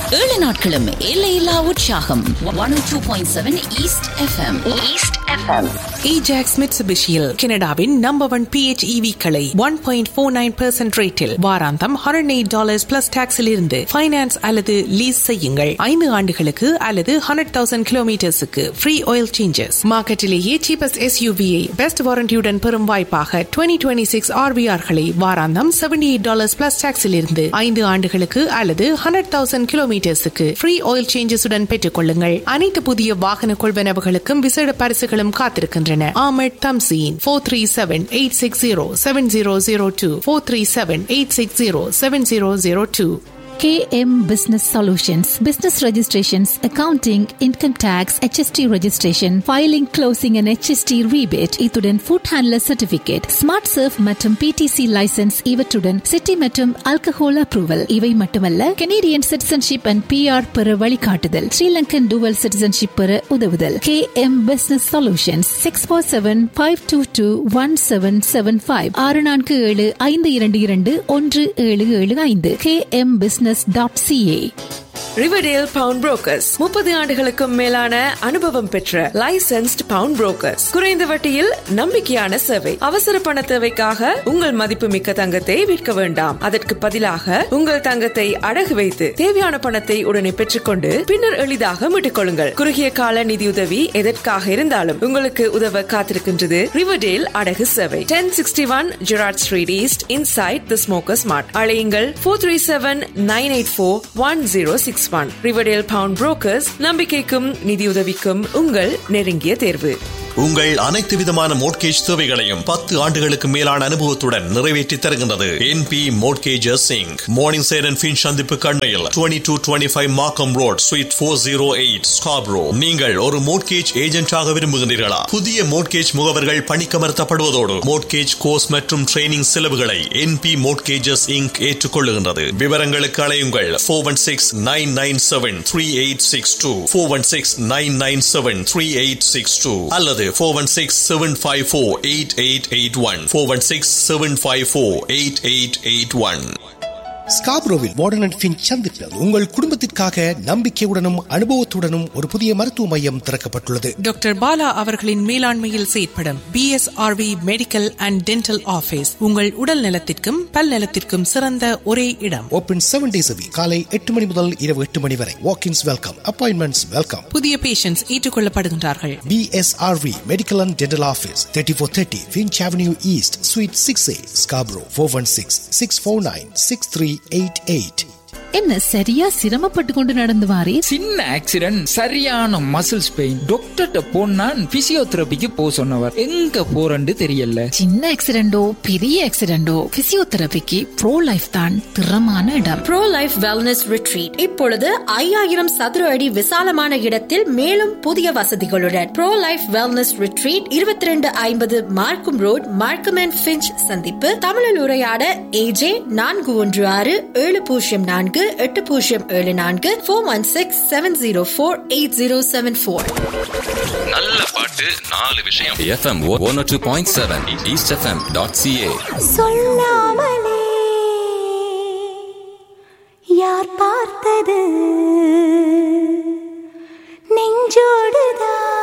ஏழு நாட்களும் எல்லையில்லா உற்சாகம் one two point seven East FM East FM Ajax மிட்சுபிஷியில் கனடாவின் நம்பர் ஒன் பிஹெச்இவி களை one point four nine percent ரேட்டில் வாராந்தம் ஹண்ட்ரட் எயிட் டாலர்ஸ் பிளஸ் டாக்ஸில் இருந்து ஃபைனான்ஸ் அல்லது லீஸ் செய்யுங்கள் ஐந்து ஆண்டுகளுக்கு அல்லது ஹண்ட்ரட் தௌசண்ட் கிலோமீட்டர்ஸுக்கு ஃப்ரீ ஆயில் சேஞ்சஸ் மார்க்கெட்டிலேயே சீபஸ்ட் எஸ்யூவியை பெஸ்ட் வாரண்டியுடன் பெறும் வாய்ப்பாக டுவெண்ட்டி டுவெண்ட்டி சிக்ஸ் ஆர்பிஆர்களை வாராந்தம் செவன்டி எயிட் டாலர்ஸ் பிளஸ் டாக்ஸில் இருந்து ஐந்து ஆண்டுகளுக்கு அல்லது ஹண்ட்ரட் தௌசண்ட் கிலோமீட்டர்ஸுக்கு ஃப்ரீ ஆயில் சேஞ்சஸுடன் பெற்றுக் கொள்ளுங்கள் அனைத்து புதிய வாகன கொள்வனவுகளுக்கும் விசேட பரிசுகளும் காத்திருக்கின்றன Ahmad Thamseen four three seven eight six zero seven zero zero two four three seven eight six zero seven zero zero two KM Business Solutions, business registrations, accounting, income tax, HST registration, filing, closing and HST rebate, இத்துடன் food handler certificate, smart surf மற்றும் PTC license இவற்றுடன் city மற்றும் alcohol approval இவை மட்டுமல்ல Canadian citizenship and PR பெற வழிகாட்டுதல் Sri Lankan dual citizenship பெற உதவுதல் KM Business Solutions six four seven five two two one seven seven five ஆறு நான்கு ஏழு ஐந்து இரண்டு இரண்டு ஒன்று ஏழு ஏழு ஐந்து KM Business dot CA Riverdale pound brokers முப்பது ஆண்டுகளுக்கும் மேலான அனுபவம் பெற்ற லைசென்ஸ்ட் பவுண்ட் புரோக்கர்ஸ் குறைந்த வட்டியில் நம்பிக்கையான சேவை அவசர பண தேவைக்காக உங்கள் மதிப்புமிக்க தங்கத்தை விற்க வேண்டாம் அதற்கு பதிலாக உங்கள் தங்கத்தை அடகு வைத்து தேவையான பணத்தை உடனே பெற்றுக்கொண்டு பின்னர் எளிதாக மீட்டுக் கொள்ளுங்கள் குறுகிய கால நிதியுதவி எதற்காக இருந்தாலும் உங்களுக்கு உதவ காத்திருக்கின்றது ரிவர்டேல் அடகு சேவை ten sixty one Gerrard street east inside the smokers mart அழையுங்கள் four three seven nine eight four one zero six one Riverdale pound brokers நம்பிக்கைக்கும் நிதியுதவிக்கும் உங்கள் நெருங்கிய தேர்வு உங்கள் அனைத்து விதமான மோட்கேஜ் தேவைகளையும் பத்து ஆண்டுகளுக்கு மேலான அனுபவத்துடன் நிறைவேற்றி தருகின்றது என் பி மோட்கேஜஸ் சிங் மார்னிங் சேர் அண்ட் பின் சந்திப்பு கண்மையில் twenty two twenty five Markham road suite four zero eight Scarborough நீங்கள் ஒரு மோட்கேஜ் ஏஜென்டாக விரும்புகின்றீர்களா புதிய மோட்கேஜ் முகவர்கள் பணிக்கமர்த்தப்படுவதோடு மோட்கேஜ் கோர்ஸ் மற்றும் ட்ரைனிங் செலவுகளை என் பி மோட்கேஜஸ் இங்க் ஏற்றுக்கொள்ளுகின்றது விவரங்களுக்கு அலையுங்கள் four one six nine nine seven three eight six two four one six nine nine seven three eight six two அல்லது four one six seven five four eight eight eight one four one six seven five four eight eight eight one ஸ்காப்ரோவில் Warden and Finch சந்திப்பில் உங்கள் குடும்பத்திற்காக நம்பிக்கையுடனும் அனுபவத்துடனும் ஒரு புதிய மருத்துவ மையம் திறக்கப்பட்டுள்ளது டாக்டர் பாலா அவர்களின் மேலாண்மையில் செயற்படும் BSRV medical and dental office உங்கள் உடல் நலத்திற்கும் பல் நலத்திற்கும் சிறந்த ஒரே இடம் ஓபன் செவன் டேஸ் காலை எட்டு மணி முதல் இரவு எட்டு மணி வரை வாக்கின்ஸ் வெல்கம் அப்பாயின்மெண்ட்ஸ் வெல்கம் புதிய பேஷண்ட்ஸ் ஏற்றுக்கொள்ளப்படுகின்றார்கள் BSRV medical and dental office thirty four thirty Finch avenue east suite six A Scarborough four one six six four nine six three eight eight என்ன சரியா சிரமப்பட்டு கொண்டு நடந்து வாரே சின்ன ஆக்சிடென்ட் சரியான மசில்ஸ் பெயின் டாக்டர்கிட்ட போனான் பிசியோதெரபிக்கு போ சொன்னவர் எங்க போறன்னு தெரியல சின்ன ஆக்சிடென்டோ பெரிய ஆக்சிடென்டோ பிசியோதெரபிக்கு ப்ரோ லைஃப் தான் திறமான இடம் ப்ரோ லைஃப் வெல்னஸ் ரிட்ரீட் இப்பொழுது ஐயாயிரம் சதுர அடி விசாலமான இடத்தில் மேலும் புதிய வசதிகளுடன் ப்ரோ லைஃப் வெல்னஸ் ரிட்ரீட் இருபத்தி ரெண்டு ஐம்பது மார்க்கும் ரோட் மார்க்கம் அண்ட் பிஞ்ச் சந்திப்பு தமிழில் உரையாட ஏஜே நான்கு ஒன்று ஆறு ஏழு பூஜ்ஜியம் நான்கு எட்டு பூஜ்ஜியம் ஏழு நான்கு four one six seven zero four eight zero seven four நல்ல பாட்டு நாலு விஷயம் FM one two point seven East FM dot CA சொல்லாமலே யார் பார்த்தது